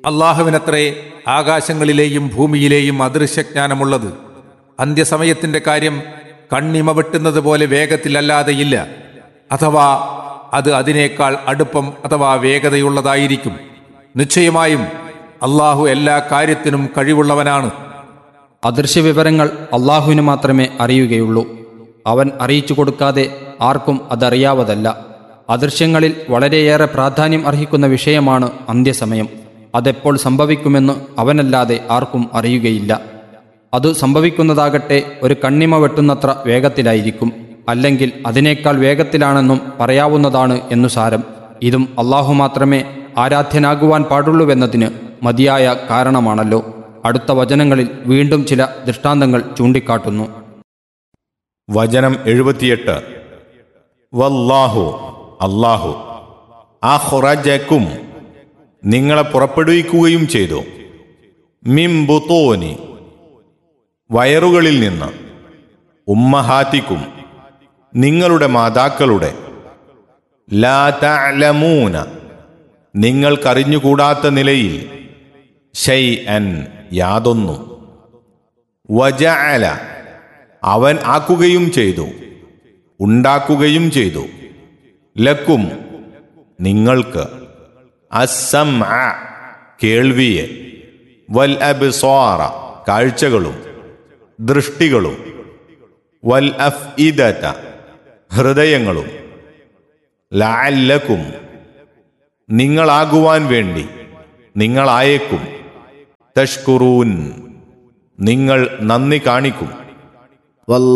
അള്ളാഹുവിനത്രേ ആകാശങ്ങളിലെയും ഭൂമിയിലെയും അദൃശ്യജ്ഞാനമുള്ളത് അന്ത്യസമയത്തിന്റെ കാര്യം കണ്ണിമ വെട്ടുന്നത് പോലെ വേഗത്തിലല്ലാതെയില്ല അഥവാ അത് അതിനേക്കാൾ അടുപ്പം അഥവാ വേഗതയുള്ളതായിരിക്കും നിശ്ചയമായും അള്ളാഹു എല്ലാ കാര്യത്തിനും കഴിവുള്ളവനാണ് അദൃശ്യ വിവരങ്ങൾ അള്ളാഹുവിന് മാത്രമേ അറിയുകയുള്ളൂ അവൻ അറിയിച്ചു കൊടുക്കാതെ ആർക്കും അതറിയാവതല്ല അദൃശ്യങ്ങളിൽ വളരെയേറെ പ്രാധാന്യം അർഹിക്കുന്ന വിഷയമാണ് അന്ത്യസമയം അതെപ്പോൾ സംഭവിക്കുമെന്ന് അവനല്ലാതെ ആർക്കും അറിയുകയില്ല അത് സംഭവിക്കുന്നതാകട്ടെ ഒരു കണ്ണിമ വെട്ടുന്നത്ര വേഗത്തിലായിരിക്കും അല്ലെങ്കിൽ അതിനേക്കാൾ വേഗത്തിലാണെന്നും പറയാവുന്നതാണ് എന്നു സാരം ഇതും അള്ളാഹു മാത്രമേ ആരാധ്യനാകുവാൻ പാടുള്ളൂവെന്നതിന് മതിയായ കാരണമാണല്ലോ അടുത്ത വചനങ്ങളിൽ വീണ്ടും ചില ദൃഷ്ടാന്തങ്ങൾ ചൂണ്ടിക്കാട്ടുന്നു വചനം എഴുപത്തിയെട്ട് വല്ലാഹു അല്ലാഹു അഹ്റജക്കും നിങ്ങളെ പുറപ്പെടുവിക്കുകയും ചെയ്തു മിംബുത്തോനി വയറുകളിൽ നിന്ന് ഉമ്മഹാത്തിക്കും നിങ്ങളുടെ മാതാക്കളുടെ ലാ തഅലമൂന നിങ്ങൾക്കറിഞ്ഞുകൂടാത്ത നിലയിൽ ഷൈ അൻ യാതൊന്നും വജഅല അവൻ ആക്കുകയും ചെയ്തു ഉണ്ടാക്കുകയും ചെയ്തു ലക്കും നിങ്ങൾക്ക് അസം കേൾവിയെ വൽ അബ്സ്വാറ കാഴ്ചകളും ദൃഷ്ടികളും വൽ അഫ് ഹൃദയങ്ങളും ലഅല്ലക്കും നിങ്ങളാകുവാൻ വേണ്ടി നിങ്ങളായേക്കും തഷ്കുറൂൻ നിങ്ങൾ നന്ദി കാണിക്കും